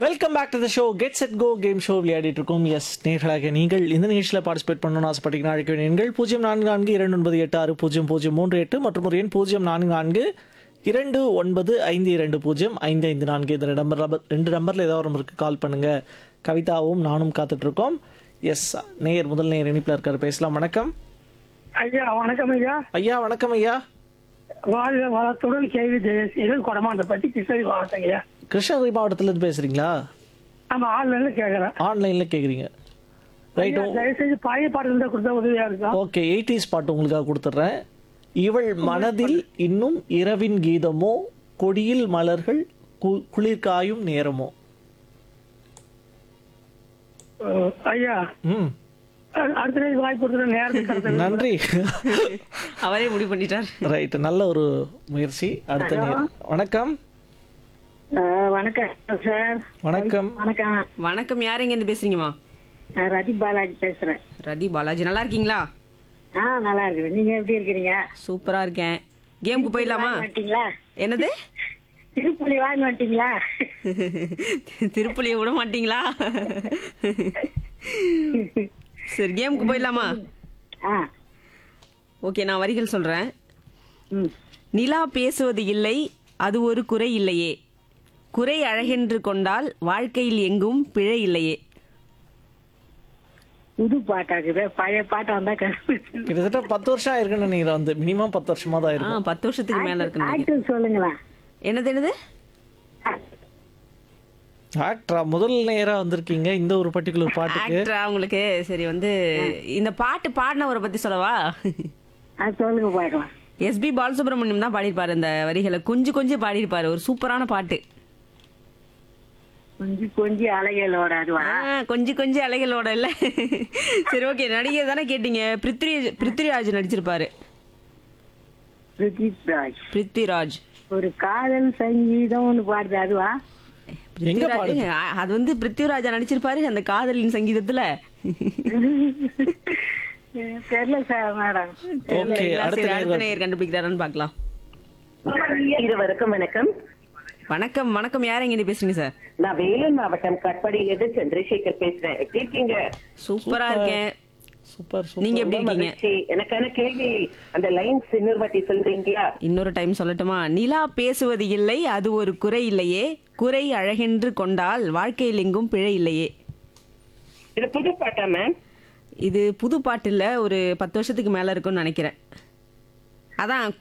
Welcome back to the show get set go game show விளையாடிட்டு இருக்கோம் S நேர்களாக நீங்கள் இந்த நிகழ்ச்சியில் பார்ட்டிசிபேட் பண்ணணும்னு ஆசைப்பட்டீங்கன்னா அழைக்க வேண்டிய எண்கள் பூஜ்ஜியம் நான்கு நான்கு இரண்டு ஒன்பது எட்டு ஆறு பூஜ்ஜியம் பூஜ்ஜியம் மூன்று எட்டு மற்றும் ஒரு எண் பூஜ்ஜியம் நான்கு நான்கு இரண்டு ஒன்பது ஐந்து இரண்டு பூஜ்ஜியம் ஐந்து ஐந்து நான்கு இந்த நம்பர் ரெண்டு நம்பரில் ஏதாவது ஒரு நம்பருக்கு கால் பண்ணுங்க கவிதாவும் நானும் காத்துட்டு இருக்கோம் எஸ் நேயர் முதல் நேயர் இணைப்பில் இருக்காரு பேசலாம் வணக்கம் ஐயா வணக்கம் ஐயா ஐயா வணக்கம் ஐயா வாழ்க வளத்துடன் கேள்வி ஜெயசீலன் கொடமாண்ட பத்தி கிருஷ்ணகிரி மாவட்டம் ஐயா கிருஷ்ணகிரி மாவட்டத்திலேருந்து பேசுறீங்களா நம்ம ஆன்லைன்ல கேட்கறேன் ஆன்லைனில் கேட்குறீங்க ரைட் ஐயா, தயவு செஞ்சு பழைய பாட்டு இருந்தா கொடுத்தா உதவியா இருக்கும் ஓகே எயிட்டிஸ் பாட்டு உங்களுக்காக கொடுத்துட்றேன் இவள் மனதில் இன்னும் இரவின் கீதமோ கொடியில் மலர்கள் கு- குளிர் காயும் நேரமோ அஹ், ஐயா ம் அஹ், அடுத்த நாள் வாய்ப்பு கொடுத்துற நேரத்துக்கு கடத்த நன்றி அவரே முடிவு பண்ணிட்டார் ரைட் நல்ல ஒரு முயற்சி அடுத்த நேர் வணக்கம் வணக்கம் சார் வணக்கம் வணக்கம் வணக்கம் யார் எங்க இருந்து பேசுறீங்கம்மா நான் ரதி பாலாஜி பேசுறேன் ரதி பாலாஜி நல்லா இருக்கீங்களா ஆ நல்லா இருக்குது நீங்க எப்படி இருக்கிறீங்க சூப்பரா இருக்கேன் கேமுக்கு போயிடலாமா வாங்கி வந்துட்டீங்களா என்னது திருப்புலி வாங்கி வந்துட்டீங்களா திருப்புலியை விட மாட்டீங்களா சரி கேமுக்கு போயிடலாமா ஆ ஓகே நான் வரிகள் சொல்றேன் ம் நிலா பேசுவது இல்லை அது ஒரு குறை இல்லையே குறை அழகென்று கொண்டால் வாழ்க்கையில் எங்கும் பிழை இல்லையே புது பாட்டாக்குது பழைய பாட்டா இருந்தா கிட்டத்தட்ட பத்து வருஷம் ஆயிருக்குன்னு நினைக்கிறேன் வந்து மினிமம் பத்து வருஷமா தான் ஆ இருக்கும் பத்து வருஷத்துக்கு மேல இருக்கு நினைக்கிறேன். ஆக்டர் சொல்லுங்களேன் என்னது என்னது ஆக்டரா முதல் நேரா வந்திருக்கீங்க இந்த ஒரு பர்டிகுலர் பாட்டுக்கு ஆக்டரா உங்களுக்கு சரி வந்து இந்த பாட்டு பாடினவரை பத்தி சொல்லவா அது சொல்லுங்க பார்க்கலாம் எஸ்பி பாலசுப்ரமணியம் தான் பாடியிருப்பாரு இந்த வரிகளை கொஞ்சம் கொஞ்சம் பாடியிருப்பாரு ஒரு சூப்பரான பாட்டு கொஞ்சம் கொஞ்சம் அலைகளோட அதுவா ஆ, கொஞ்சம் கொஞ்சம் அலைகளோட இல்ல சரி ஓகே நடிகர் தானே கேட்டீங்க பிருத்விராஜ் பிருத்விராஜ் நடிச்சிருப்பாரு பிரதீப் ராஜ் பிருத்விராஜ் ஒரு காதல் சங்கீதம்னு பாடுது அதுவா எங்க பிருத்விராஜ், பாடுது ஆ, அது வந்து பிருத்விராஜா நடிச்சிருப்பாரு அந்த காதலின் சங்கீதத்துல தெரியல சார் மேடம் ஓகே சரி, அடுத்த அடுத்த நேர் நேயர் கண்டுபிடிக்கிறாரான்னு பார்க்கலாம் இருவருக்கும் வணக்கம் வணக்கம் வணக்கம் யார் எங்க பேசுறீங்க சார் நான் வேலூர் மாவட்டம் கட்பாடியிலிருந்து சந்திரசேகர் பேசுறேன் எப்படி இருக்கீங்க சூப்பரா இருக்கேன் சூப்பர் சூப்பர் நீங்க எப்படி ரொம்ப இருக்கீங்க மகிழ்ச்சி. எனக்கான கேள்வி அந்த லைன்ஸ் இன்னொரு வாட்டி சொல்றீங்களா இன்னொரு டைம் சொல்லட்டுமா நிலா பேசுவது இல்லை அது ஒரு குறை இல்லையே குறை அழகென்று கொண்டால் வாழ்க்கையில் எங்கும் பிழை இல்லையே இது புது பாட்டா மேம் இது புது பாட்டு இல்ல ஒரு பத்து வருஷத்துக்கு மேல இருக்கும்னு நினைக்கிறேன் அதான்